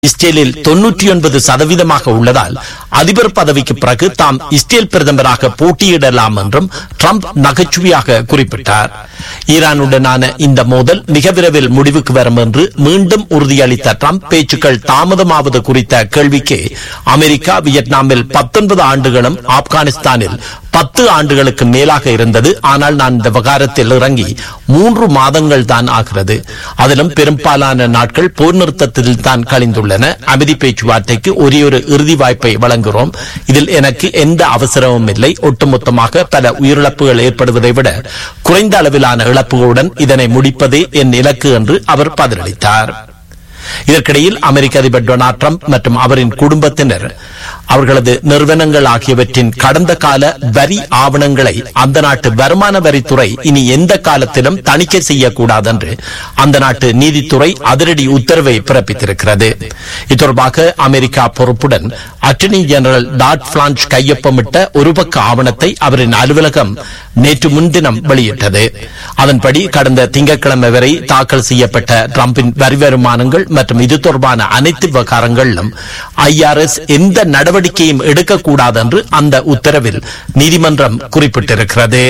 இஸ்ரேலில் தொன்னூற்றி ஒன்பது சதவீதமாக உள்ளதால் அதிபர் பதவிக்கு பிறகு தாம் இஸ்ரேல் பிரதமராக போட்டியிடலாம் என்றும் ட்ரம்ப் நகைச்சுவையாக குறிப்பிட்டார் ஈரானுடனான இந்த மோதல் மிக விரைவில் முடிவுக்கு வரும் என்று மீண்டும் உறுதியளித்த ட்ரம்ப் பேச்சுக்கள் தாமதமாவது குறித்த கேள்விக்கு அமெரிக்கா வியட்நாமில் பத்தொன்பது ஆண்டுகளும் ஆப்கானிஸ்தானில் பத்து ஆண்டுகளுக்கு மேலாக இருந்தது ஆனால் நான் இந்த விவகாரத்தில் இறங்கி மூன்று மாதங்கள் தான் ஆகிறது அதிலும் பெரும்பாலான நாட்கள் போர் நிறுத்தத்தில் தான் கழிந்துள்ளன அமைதி பேச்சுவார்த்தைக்கு ஒரே ஒரு இறுதி வாய்ப்பை வழங்குகிறோம் இதில் எனக்கு எந்த அவசரமும் இல்லை ஒட்டுமொத்தமாக பல உயிரிழப்புகள் ஏற்படுவதை விட குறைந்த அளவிலான இழப்புகளுடன் இதனை முடிப்பதே என் இலக்கு என்று அவர் பதிலளித்தார் இதற்கிடையில் அமெரிக்க அதிபர் டொனால்ட் ட்ரம்ப் மற்றும் அவரின் குடும்பத்தினர் அவர்களது நிறுவனங்கள் ஆகியவற்றின் கடந்த கால வரி ஆவணங்களை அந்த நாட்டு வருமான வரித்துறை இனி எந்த காலத்திலும் தணிக்கை செய்யக்கூடாது என்று அந்த நாட்டு நீதித்துறை அதிரடி உத்தரவை பிறப்பித்திருக்கிறது இத்தொடர்பாக அமெரிக்கா பொறுப்புடன் அட்டர்னி ஜெனரல் டாட் பிளான்ச் கையொப்பமிட்ட ஒரு பக்க ஆவணத்தை அவரின் அலுவலகம் நேற்று முன்தினம் வெளியிட்டது அதன்படி கடந்த திங்கட்கிழமை வரை தாக்கல் செய்யப்பட்ட டிரம்பின் வரி வருமானங்கள் மற்றும் இது தொடர்பான அனைத்து விவகாரங்களிலும் ஐஆர்எஸ் எந்த நடவடிக்கையும் எடுக்கக்கூடாது என்று அந்த உத்தரவில் நீதிமன்றம் குறிப்பிட்டிருக்கிறது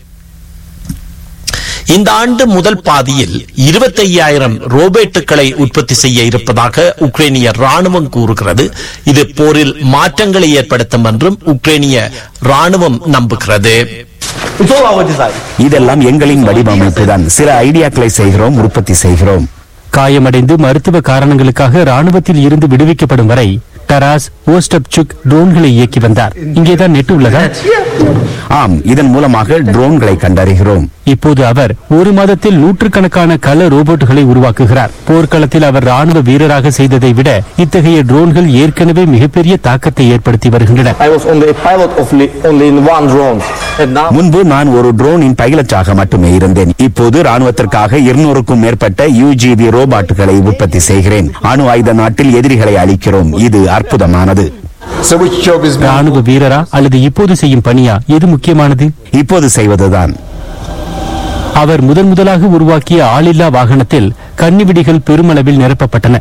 இந்த ஆண்டு முதல் பாதியில் இருபத்தையாயிரம் ரோபோட்டுகளை உற்பத்தி செய்ய இருப்பதாக உக்ரைனிய ராணுவம் கூறுகிறது இது போரில் மாற்றங்களை ஏற்படுத்தும் என்றும் உக்ரைனிய ராணுவம் நம்புகிறது It's all our design. இதெல்லாம் எங்களின் வடிவமைப்பு தான் சில ஐடியாக்களை செய்கிறோம் உற்பத்தி செய்கிறோம் காயமடைந்து மருத்துவ காரணங்களுக்காக ராணுவத்தில் இருந்து விடுவிக்கப்படும் வரை டராஸ் ஓஸ்டப்சுக் ட்ரோன்களை இயக்கி வந்தார் இங்கேதான் நெட் உள்ளதா ஆம் இதன் மூலமாக ட்ரோன்களை கண்டறிகிறோம் இப்போது அவர் ஒரு மாதத்தில் நூற்றுக்கணக்கான கள ரோபோட்டுகளை உருவாக்குகிறார் போர்க்களத்தில் அவர் ராணுவ வீரராக செய்ததை விட இத்தகைய ட்ரோன்கள் ஏற்கனவே மிகப்பெரிய தாக்கத்தை ஏற்படுத்தி வருகின்றன I was only a pilot of li- only in one drone. And now முன்பு நான் ஒரு ட்ரோனின் பைலட்டாக மட்டுமே இருந்தேன் இப்போது ராணுவத்திற்காக இருநூறுக்கும் மேற்பட்ட யூஜிவி ரோபாட்டுகளை உற்பத்தி செய்கிறேன் அணு ஆயுத நாட்டில் எதிரிகளை அழிக்கிறோம் இது அற்புதமானது So which job is ராணுவ வீரரா அல்லது இப்போது செய்யும் பணியா எது முக்கியமானது இப்போது செய்வதுதான் அவர் முதன் முதலாக உருவாக்கிய ஆளில்லா வாகனத்தில் கன்னிவிடிகள் பெருமளவில் நிரப்பப்பட்டன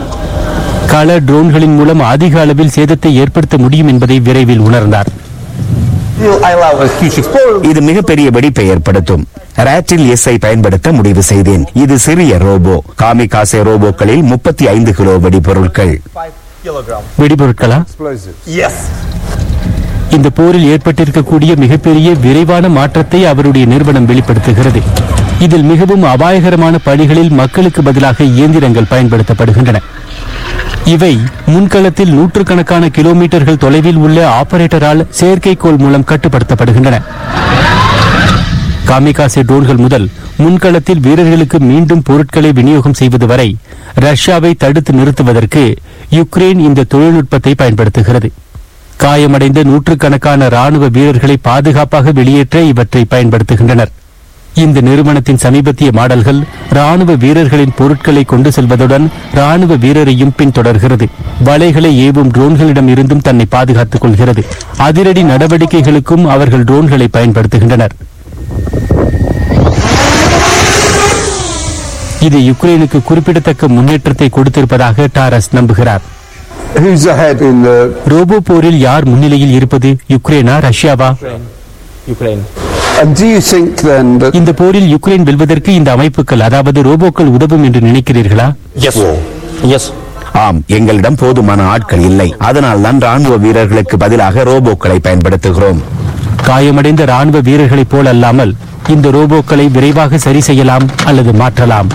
கள ட்ரோன்களின் மூலம் அதிக அளவில் சேதத்தை ஏற்படுத்த முடியும் என்பதை விரைவில் உணர்ந்தார் still I allow a huge explosion. இது மிகப்பெரிய வெடிப்பை ஏற்படுத்தும் ரேட்டில் எஸ் ஐ பயன்படுத்த முடிவு செய்தேன் இது சிறிய ரோபோ காமிகாசே ரோபோக்களில் முப்பத்தி ஐந்து கிலோ வெடிபொருட்கள் Five kilogram. வெடிபொருட்களா explosives? Yes. இந்த போரில் ஏற்பட்டிருக்கக்கூடிய மிகப்பெரிய விரைவான மாற்றத்தை அவருடைய நிறுவனம் வெளிப்படுத்துகிறது இதில் மிகவும் அபாயகரமான பணிகளில் மக்களுக்கு பதிலாக இயந்திரங்கள் பயன்படுத்தப்படுகின்றன இவை முன்களத்தில் நூற்றுக்கணக்கான கிலோமீட்டர்கள் தொலைவில் உள்ள ஆபரேட்டரால் செயற்கைக்கோள் மூலம் கட்டுப்படுத்தப்படுகின்றன காமிகாசே ட்ரோன்கள் முதல் முன்களத்தில் வீரர்களுக்கு மீண்டும் பொருட்களை விநியோகம் செய்வது வரை ரஷ்யாவை தடுத்து நிறுத்துவதற்கு யுக்ரைன் இந்த தொழில்நுட்பத்தை பயன்படுத்துகிறது காயமடைந்த நூற்றுக்கணக்கான ராணுவ வீரர்களை பாதுகாப்பாக வெளியேற்ற இவற்றை பயன்படுத்துகின்றனர் இந்த நிறுவனத்தின் சமீபத்திய மாடல்கள் ராணுவ வீரர்களின் பொருட்களை கொண்டு செல்வதுடன் ராணுவ வீரரையும் பின்தொடர்கிறது வலைகளை ஏவும் ட்ரோன்களிடம் இருந்தும் தன்னை பாதுகாத்துக் கொள்கிறது அதிரடி நடவடிக்கைகளுக்கும் அவர்கள் ட்ரோன்களை பயன்படுத்துகின்றனர் இது யுக்ரைனுக்கு குறிப்பிடத்தக்க முன்னேற்றத்தை கொடுத்திருப்பதாக டாரஸ் நம்புகிறார் Who's ahead in the? Robot போரில் யார் முன்னிலையில் இருப்பது யுக்ரைனா ரஷ்யாவா Ukraine. And do you think then that இந்த போரில் யுக்ரைன் வெல்வதற்கு இந்த அமைப்புகள் அதாவது ரோபோக்கள் உதவும் என்று நினைக்கிறீர்களா Yes. Yes. ஆம் எங்களிடம் போதுமான ஆட்கள் இல்லை அதனால் தான் ராணுவ வீரர்களுக்கு பதிலாக ரோபோக்களை பயன்படுத்துகிறோம் காயமடைந்த ராணுவ வீரர்களைப் போல் அல்லாமல் இந்த ரோபோக்களை விரைவாக சரி செய்யலாம் அல்லது மாற்றலாம்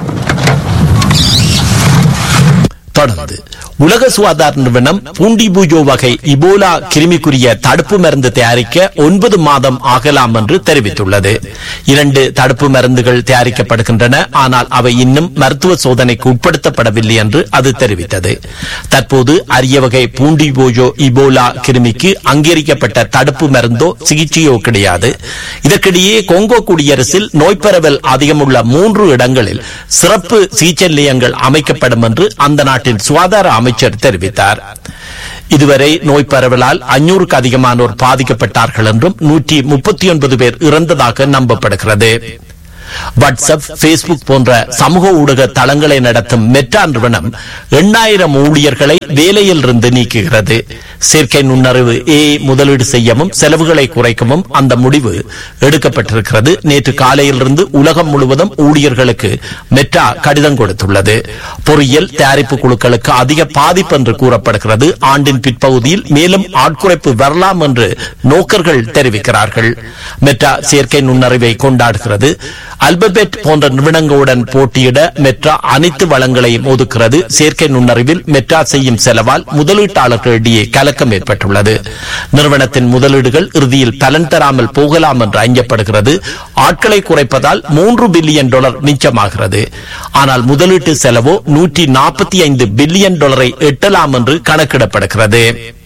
தொடர்ந்து உலக சுகாதார நிறுவனம் பூண்டி பூஜோ வகை இபோலா கிருமிக்குரிய தடுப்பு மருந்து தயாரிக்க ஒன்பது மாதம் ஆகலாம் என்று தெரிவித்துள்ளது இரண்டு தடுப்பு மருந்துகள் தயாரிக்கப்படுகின்றன ஆனால் அவை இன்னும் மருத்துவ சோதனைக்கு உட்படுத்தப்படவில்லை என்று அது தெரிவித்தது தற்போது அரிய வகை பூண்டி பூஜோ இபோலா கிருமிக்கு அங்கீகரிக்கப்பட்ட தடுப்பு மருந்தோ சிகிச்சையோ கிடையாது இதற்கிடையே கொங்கோ குடியரசில் நோய் பரவல் அதிகமுள்ள மூன்று இடங்களில் சிறப்பு சிகிச்சை நிலையங்கள் அமைக்கப்படும் என்று அந்த நாட்டின் சுகாதார அமைச்சர் தெரிவித்தார் இதுவரை நோய் பரவலால் அஞ்சூறுக்கு அதிகமானோர் பாதிக்கப்பட்டார்கள் என்றும் நூற்றி முப்பத்தி ஒன்பது பேர் இறந்ததாக நம்பப்படுகிறது வாட்ஸ்அப் பேஸ்புக் போன்ற சமூக ஊடக தளங்களை நடத்தும் மெட்டா நிறுவனம் எண்ணாயிரம் ஊழியர்களை வேலையில் இருந்து நீக்குகிறது செயற்கை நுண்ணறிவு ஏ முதலீடு செய்யவும் செலவுகளை குறைக்கவும் அந்த முடிவு எடுக்கப்பட்டிருக்கிறது நேற்று காலையிலிருந்து உலகம் முழுவதும் ஊழியர்களுக்கு மெட்டா கடிதம் கொடுத்துள்ளது பொறியியல் தயாரிப்பு குழுக்களுக்கு அதிக பாதிப்பு என்று கூறப்படுகிறது ஆண்டின் பிற்பகுதியில் மேலும் ஆட்குறைப்பு வரலாம் என்று நோக்கர்கள் தெரிவிக்கிறார்கள் மெட்டா செயற்கை நுண்ணறிவை கொண்டாடுகிறது அல்பபெட் போன்ற நிறுவனங்களுடன் போட்டியிட மெட்ரா அனைத்து வளங்களையும் ஒதுக்கிறது செயற்கை நுண்ணறிவில் மெட்ரா செய்யும் செலவால் முதலீட்டாளர்களிடையே கலக்கம் ஏற்பட்டுள்ளது நிறுவனத்தின் முதலீடுகள் இறுதியில் பலன் தராமல் போகலாம் என்று அஞ்சப்படுகிறது ஆட்களை குறைப்பதால் மூன்று பில்லியன் டாலர் மிச்சமாகிறது ஆனால் முதலீட்டு செலவோ நூற்றி நாற்பத்தி ஐந்து பில்லியன் டாலரை எட்டலாம் என்று கணக்கிடப்படுகிறது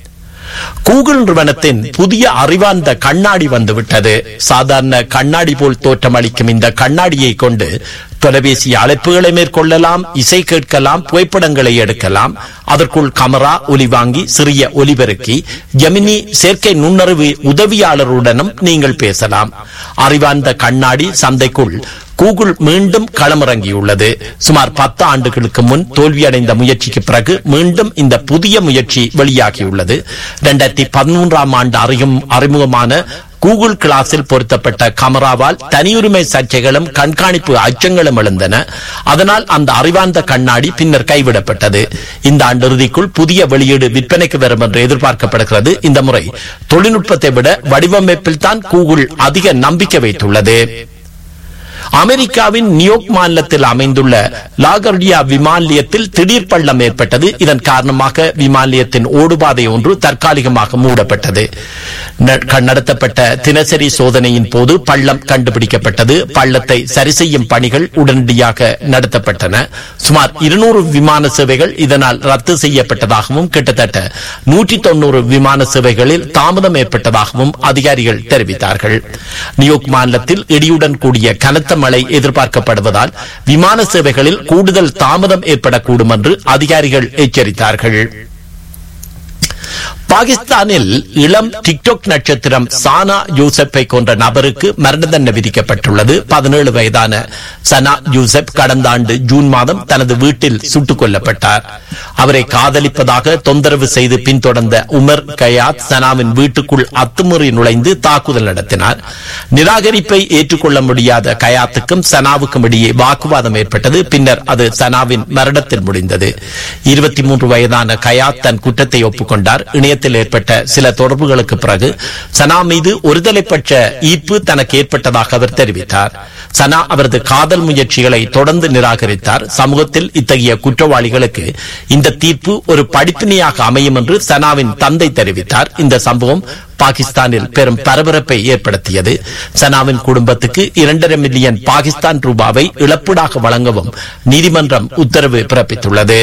கூகுள் நிறுவனத்தின் புதிய அறிவார்ந்த கண்ணாடி வந்துவிட்டது சாதாரண கண்ணாடி போல் தோற்றமளிக்கும் இந்த கண்ணாடியை கொண்டு தொலைபேசி அழைப்புகளை மேற்கொள்ளலாம் இசை கேட்கலாம் புகைப்படங்களை எடுக்கலாம் அதற்குள் கமரா ஒலி வாங்கி சிறிய ஒலிபெருக்கி ஜெமினி செயற்கை நுண்ணறிவு உதவியாளருடனும் நீங்கள் பேசலாம் அறிவார்ந்த கண்ணாடி சந்தைக்குள் கூகுள் மீண்டும் களமிறங்கியுள்ளது சுமார் பத்து ஆண்டுகளுக்கு முன் தோல்வியடைந்த முயற்சிக்கு பிறகு மீண்டும் இந்த புதிய முயற்சி வெளியாகியுள்ளது இரண்டாயிரத்தி பதிமூன்றாம் ஆண்டு அறியும் அறிமுகமான கூகுள் கிளாஸில் பொருத்தப்பட்ட கமராவால் தனியுரிமை சர்ச்சைகளும் கண்காணிப்பு அச்சங்களும் எழுந்தன அதனால் அந்த அறிவார்ந்த கண்ணாடி பின்னர் கைவிடப்பட்டது இந்த ஆண்டு இறுதிக்குள் புதிய வெளியீடு விற்பனைக்கு வரும் என்று எதிர்பார்க்கப்படுகிறது இந்த முறை தொழில்நுட்பத்தை விட வடிவமைப்பில் தான் கூகுள் அதிக நம்பிக்கை வைத்துள்ளது அமெரிக்காவின் நியூயோர்க் மாநிலத்தில் அமைந்துள்ள லாகர்டியா விமான நிலையத்தில் திடீர் பள்ளம் ஏற்பட்டது இதன் காரணமாக விமான நிலையத்தின் ஓடுபாதை ஒன்று தற்காலிகமாக மூடப்பட்டது ந- நடத்தப்பட்ட தினசரி சோதனையின் போது பள்ளம் கண்டுபிடிக்கப்பட்டது பள்ளத்தை சரி செய்யும் பணிகள் உடனடியாக நடத்தப்பட்டன சுமார் இருநூறு விமான சேவைகள் இதனால் ரத்து செய்யப்பட்டதாகவும் கிட்டத்தட்ட நூற்றி தொண்ணூறு விமான சேவைகளில் தாமதம் ஏற்பட்டதாகவும் அதிகாரிகள் தெரிவித்தார்கள் நியூயோர்க் மாநிலத்தில் இடியுடன் கூடிய கனத்த மழை எதிர்பார்க்கப்படுவதால் விமான சேவைகளில் கூடுதல் தாமதம் ஏற்படக்கூடும் என்று அதிகாரிகள் எச்சரித்தார்கள் பாகிஸ்தானில் இளம் டிக்டாக் நட்சத்திரம் சானா யூசப்பை கொன்ற நபருக்கு மரண தண்டனை விதிக்கப்பட்டுள்ளது பதினேழு வயதான சனா யூசப் கடந்த ஆண்டு ஜூன் மாதம் தனது வீட்டில் சுட்டுக் கொல்லப்பட்டார் அவரை காதலிப்பதாக தொந்தரவு செய்து பின்தொடர்ந்த உமர் கயாத் சனாவின் வீட்டுக்குள் அத்துமுறை நுழைந்து தாக்குதல் நடத்தினார் நிராகரிப்பை ஏற்றுக்கொள்ள முடியாத கயாத்துக்கும் சனாவுக்கும் இடையே வாக்குவாதம் ஏற்பட்டது பின்னர் அது சனாவின் மரணத்தில் முடிந்தது இருபத்தி மூன்று வயதான கயாத் தன் குற்றத்தை ஒப்புக்கொண்டார் இணையத்தில் ஏற்பட்ட சில தொடர்புகளுக்கு பிறகு சனா மீது ஒருதலைப்பட்ச ஈர்ப்பு தனக்கு ஏற்பட்டதாக அவர் தெரிவித்தார் சனா அவரது காதல் முயற்சிகளை தொடர்ந்து நிராகரித்தார் சமூகத்தில் இத்தகைய குற்றவாளிகளுக்கு இந்த தீர்ப்பு ஒரு படிப்பினையாக அமையும் என்று சனாவின் தந்தை தெரிவித்தார் இந்த சம்பவம் பாகிஸ்தானில் பெரும் பரபரப்பை ஏற்படுத்தியது சனாவின் குடும்பத்துக்கு இரண்டரை மில்லியன் பாகிஸ்தான் ரூபாவை இழப்பீடாக வழங்கவும் நீதிமன்றம் உத்தரவு பிறப்பித்துள்ளது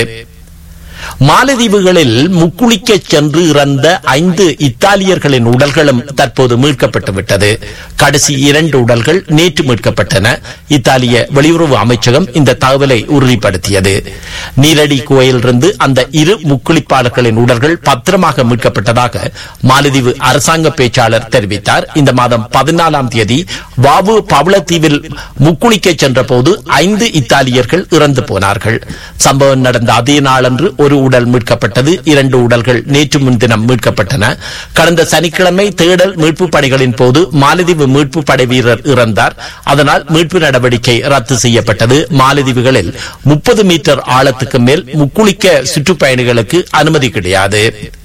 மாலத்தீவுகளில் முக்குளிக்க சென்று இறந்த ஐந்து இத்தாலியர்களின் உடல்களும் தற்போது மீட்கப்பட்டு விட்டது கடைசி இரண்டு உடல்கள் நேற்று மீட்கப்பட்டன இத்தாலிய வெளியுறவு அமைச்சகம் இந்த தகவலை உறுதிப்படுத்தியது நீரடி குகையிலிருந்து அந்த இரு முக்குளிப்பாளர்களின் உடல்கள் பத்திரமாக மீட்கப்பட்டதாக மாலத்தீவு அரசாங்க பேச்சாளர் தெரிவித்தார் இந்த மாதம் பதினாலாம் தேதி வாவு பவளத்தீவில் முக்குளிக்க சென்ற போது ஐந்து இத்தாலியர்கள் இறந்து போனார்கள் சம்பவம் நடந்த அதே நாளன்று ஒரு உடல் மீட்கப்பட்டது இரண்டு உடல்கள் நேற்று முன்தினம் மீட்கப்பட்டன கடந்த சனிக்கிழமை தேடல் மீட்பு பணிகளின் போது மாலத்தீவு மீட்பு படை வீரர் இறந்தார் அதனால் மீட்பு நடவடிக்கை ரத்து செய்யப்பட்டது மாலத்தீவுகளில் முப்பது மீட்டர் ஆழத்துக்கு மேல் முக்குளிக்க சுற்றுப்பயணிகளுக்கு அனுமதி கிடையாது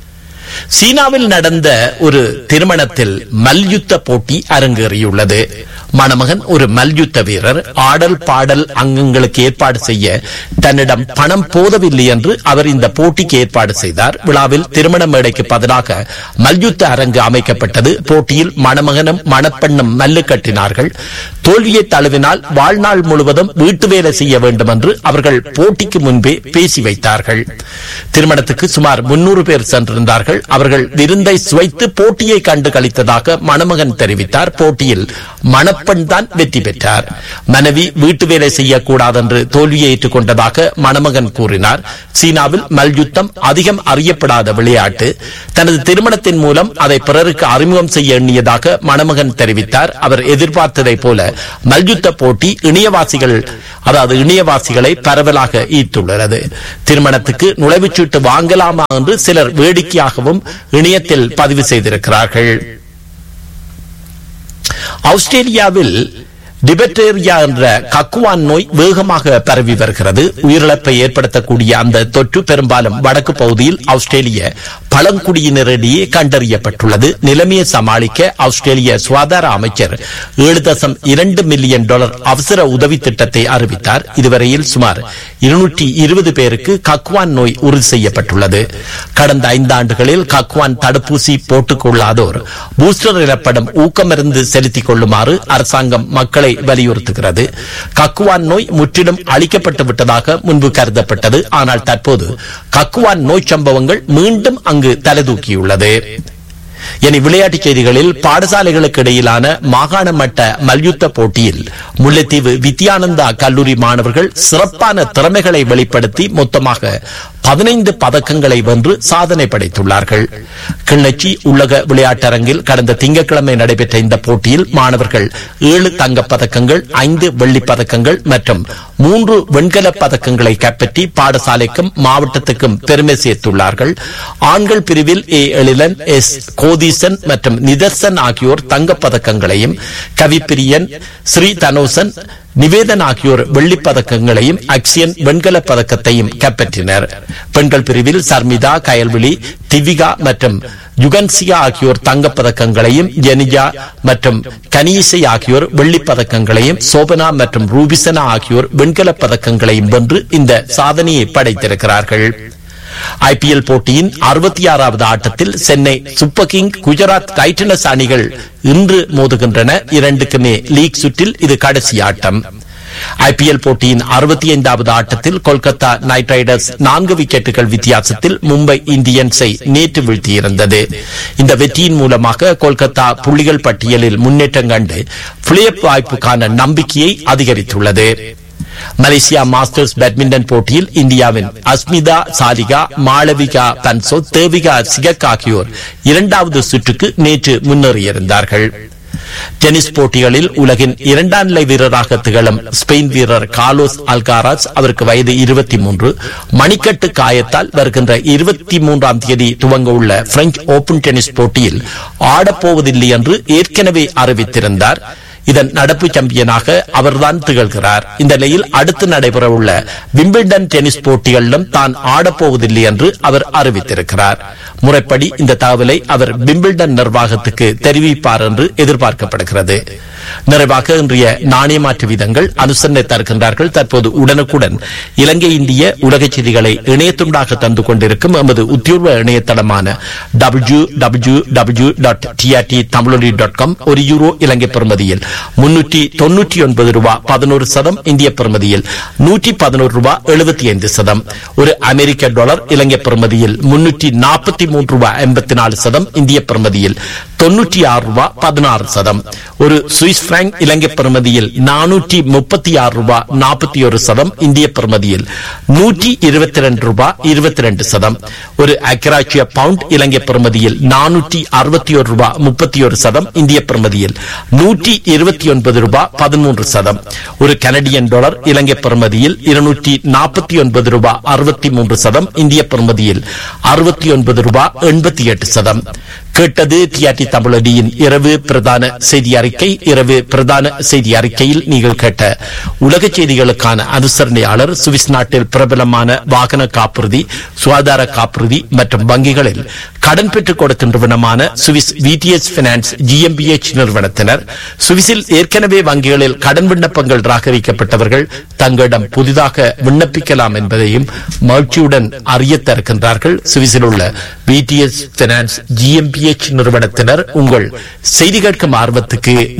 சீனாவில் நடந்த ஒரு திருமணத்தில் மல்யுத்த போட்டி அரங்கேறியுள்ளது மணமகன் ஒரு மல்யுத்த வீரர் ஆடல் பாடல் அங்கங்களுக்கு ஏற்பாடு செய்ய தன்னிடம் பணம் போதவில்லை என்று அவர் இந்த போட்டிக்கு ஏற்பாடு செய்தார் விழாவில் திருமண மேடைக்கு பதிலாக மல்யுத்த அரங்கு அமைக்கப்பட்டது போட்டியில் மணமகனும் மணப்பெண்ணும் மல்லு கட்டினார்கள் தோல்வியை தழுவினால் வாழ்நாள் முழுவதும் வீட்டு வேலை செய்ய வேண்டும் என்று அவர்கள் போட்டிக்கு முன்பே பேசி வைத்தார்கள் திருமணத்துக்கு சுமார் முன்னூறு பேர் சென்றிருந்தார்கள் அவர்கள் விருந்தை சுவைத்து போட்டியை கண்டு களித்ததாக மணமகன் தெரிவித்தார் போட்டியில் மணப்பெண் தான் வெற்றி பெற்றார் மனைவி வீட்டு வேலை செய்யக்கூடாது என்று தோல்வியை ஏற்றுக்கொண்டதாக மணமகன் கூறினார் சீனாவில் மல்யுத்தம் அதிகம் அறியப்படாத விளையாட்டு தனது திருமணத்தின் மூலம் அதை பிறருக்கு அறிமுகம் செய்ய எண்ணியதாக மணமகன் தெரிவித்தார் அவர் எதிர்பார்த்ததைப் போல மல்யுத்த போட்டி இணையவாசிகள் அதாவது இணையவாசிகளை பரவலாக ஈர்த்துள்ளது திருமணத்துக்கு நுழைவுச்சீட்டு வாங்கலாமா என்று சிலர் வேடிக்கையாகவும் இணையத்தில் பதிவு செய்திருக்கிறார்கள் ஆஸ்திரேலியாவில் டிபெட்டேரியா என்ற கக்குவான் நோய் வேகமாக பரவி வருகிறது உயிரிழப்பை ஏற்படுத்தக்கூடிய அந்த தொற்று பெரும்பாலும் வடக்கு பகுதியில் ஆஸ்திரேலிய பழங்குடியினரிடையே கண்டறியப்பட்டுள்ளது நிலைமையை சமாளிக்க ஆஸ்திரேலிய சுகாதார அமைச்சர் ஏழு தசம் இரண்டு மில்லியன் டாலர் அவசர உதவி திட்டத்தை அறிவித்தார் இதுவரையில் சுமார் இருநூற்றி இருபது பேருக்கு கக்குவான் நோய் உறுதி செய்யப்பட்டுள்ளது கடந்த ஐந்தாண்டுகளில் கக்குவான் தடுப்பூசி போட்டுக் கொள்ளாதோர் பூஸ்டர் எனப்படும் ஊக்கமருந்து செலுத்திக் கொள்ளுமாறு அரசாங்கம் மக்களை வலியுறுத்துகிறது கக்குவான் நோய் முற்றிலும் அழிக்கப்பட்டு விட்டதாக முன்பு கருதப்பட்டது ஆனால் தற்போது கக்குவான் நோய் சம்பவங்கள் மீண்டும் அங்கு தலைதூக்கியுள்ளது இனி விளையாட்டுச் செய்திகளில் பாடசாலைகளுக்கு இடையிலான மாகாண மட்ட மல்யுத்த போட்டியில் முல்லைத்தீவு வித்யானந்தா கல்லூரி மாணவர்கள் சிறப்பான திறமைகளை வெளிப்படுத்தி மொத்தமாக பதினைந்து பதக்கங்களை வென்று சாதனை படைத்துள்ளார்கள் கிள்ளச்சி உள்ளக விளையாட்டரங்கில் கடந்த திங்கட்கிழமை நடைபெற்ற இந்த போட்டியில் மாணவர்கள் ஏழு தங்கப் பதக்கங்கள் ஐந்து வெள்ளிப் பதக்கங்கள் மற்றும் மூன்று வெண்கலப் பதக்கங்களை கைப்பற்றி பாடசாலைக்கும் மாவட்டத்துக்கும் பெருமை சேர்த்துள்ளார்கள் ஆண்கள் பிரிவில் ஏ எழிலன் எஸ் கோதீசன் மற்றும் நிதர்சன் ஆகியோர் தங்கப் பதக்கங்களையும் கவிப்பிரியன் ஸ்ரீ தனோசன் நிவேதன் ஆகியோர் வெள்ளிப் பதக்கங்களையும் அக்ஷயன் வெண்கலப் பதக்கத்தையும் கைப்பற்றினர் பெண்கள் பிரிவில் சர்மிதா கயல்விழி திவிகா மற்றும் யுகன்சியா ஆகியோர் தங்கப் பதக்கங்களையும் ஜெனிஜா மற்றும் கனீசை ஆகியோர் வெள்ளிப் பதக்கங்களையும் சோபனா மற்றும் ரூபிசனா ஆகியோர் வெண்கலப் பதக்கங்களையும் வென்று இந்த சாதனையை படைத்திருக்கிறார்கள் ஐபிஎல் போட்டியின் அறுபத்தி ஆறாவது ஆட்டத்தில் Chennai super king Gujarat titans அணிகள் இன்று மோதுகின்றன இரண்டுக்குமே லீக் சுற்றில் இது கடைசி ஆட்டம் ஐபிஎல் போட்டியின் அறுபத்தி ஐந்தாவது ஆட்டத்தில் கொல்கத்தா நைட் ரைடர்ஸ் நான்கு விக்கெட்டுகள் வித்தியாசத்தில் மும்பை இந்தியன்ஸை நேற்று வீழ்த்தியிருந்தது இந்த வெற்றியின் மூலமாக கொல்கத்தா புள்ளிகள் பட்டியலில் முன்னேற்றம் கண்டு பிளேப் வாய்ப்புக்கான நம்பிக்கையை அதிகரித்துள்ளது மலேசியா மாஸ்டர்ஸ் பேட்மிண்டன் போட்டியில் இந்தியாவின் அஸ்மிதா சாலிகா மாளவிகா பன்சோ தேவிகா சிகக் ஆகியோர் இரண்டாவது சுற்றுக்கு நேற்று முன்னேறியிருந்தார்கள் டென்னிஸ் போட்டிகளில் உலகின் இரண்டாம் நிலை வீரராக திகழும் ஸ்பெயின் வீரர் கார்லோஸ் அல்காராஸ் அவருக்கு வயது இருபத்தி மூன்று மணிக்கட்டு காயத்தால் வருகின்ற இருபத்தி மூன்றாம் தேதி துவங்க உள்ள பிரெஞ்சு ஓபன் டென்னிஸ் போட்டியில் ஆடப்போவதில்லை என்று ஏற்கனவே அறிவித்திருந்தார் இதன் நடப்பு சாம்பியனாக அவர்தான் திகழ்கிறார் இந்த நிலையில் அடுத்து நடைபெறவுள்ள விம்பிள்டன் டென்னிஸ் போட்டிகளிலும் தான் ஆடப்போவதில்லை என்று அவர் அறிவித்திருக்கிறார் முறைப்படி இந்த தகவலை அவர் விம்பிள்டன் நிர்வாகத்துக்கு தெரிவிப்பார் என்று எதிர்பார்க்கப்படுகிறது நிறைவாக இன்றைய நாணய மாற்று வீதங்கள் அனுசரணை தருகின்றார்கள் தற்போது உடனுக்குடன் இலங்கை இந்திய உலக செய்திகளை இணையத்துண்டாக தந்து கொண்டிருக்கும் எமது உத்தியோர்வ இணையதளமான W W W dot TRT Tamiloli dot com ஒரு யூரோ இலங்கை பெறுமதியில் முன்னூற்றி தொன்னூற்றி ஒன்பது ரூபாய் பதினோரு சதம் இந்திய பெறுமதியில் நூற்றி பதினோரு ரூபாய் எழுபத்தி ஐந்து சதம் ஒரு அமெரிக்க டாலர் இலங்கை பெறுமதியில் முன்னூற்றி நாற்பத்தி மூன்று ரூபாய் எண்பத்தி நாலு சதம் இந்திய பெறுமதியில் தொன்னூற்றி ஆறு ரூபாய் பதினாறு சதம் ஒரு சுவிஸ் பிராங்க் இலங்கை பெறுமதியில் நானூற்றி முப்பத்தி ஆறு ரூபாய் நாற்பத்தி ஒரு சதம் இந்திய பெறுமதியில் நூற்றி இருபத்தி ரெண்டு ரூபாய் இருபத்தி ரெண்டு சதம் ஒரு அக்கராட்சிய பவுண்ட் இலங்கை பெறுமதியில் நானூற்றி அறுபத்தி ஒரு ரூபாய் முப்பத்தி ஒரு சதம் இந்திய பெறுமதியில் நூற்றி இருபத்தி ஒன்பது ரூபாய் பதிமூன்று சதம் ஒரு கனடியன் டாலர் இலங்கை பெறுமதியில் இருநூற்றி நாற்பத்தி ஒன்பது ரூபாய் அறுபத்தி மூன்று சதம் இந்திய பெறுமதியில் அறுபத்தி ஒன்பது ரூபாய் எண்பத்தி எட்டு சதம் கேட்டது டிஆர்டி தமிழடியின் இரவு பிரதான செய்தி அறிக்கை இரவு பிரதான செய்தி அறிக்கையில் நீங்கள் கேட்ட உலக செய்திகளுக்கான அனுசரணையாளர் சுவிஸ் நாட்டில் பிரபலமான வாகன காப்புறுதி சுகாதார காப்புறுதி மற்றும் வங்கிகளில் கடன் பெற்றுக் கொடுக்கின்றவனமான சுவிஸ் விடிஎஸ் பினான்ஸ் ஜிஎம்பிஎச் நிறுவனத்தினர் சுவிஸில் ஏற்கனவே வங்கிகளில் கடன் விண்ணப்பங்கள் ராகரிக்கப்பட்டவர்கள் தங்களிடம் புதிதாக விண்ணப்பிக்கலாம் என்பதையும் மகிழ்ச்சியுடன் அறிய தருகின்றார்கள் சுவிஸில் உள்ள விடிஎஸ் பினான்ஸ் ஜிஎம்பிஎச் நிறுவனத்தினர் உங்கள் செய்தி கேட்கும் ஆர்வத்துக்கு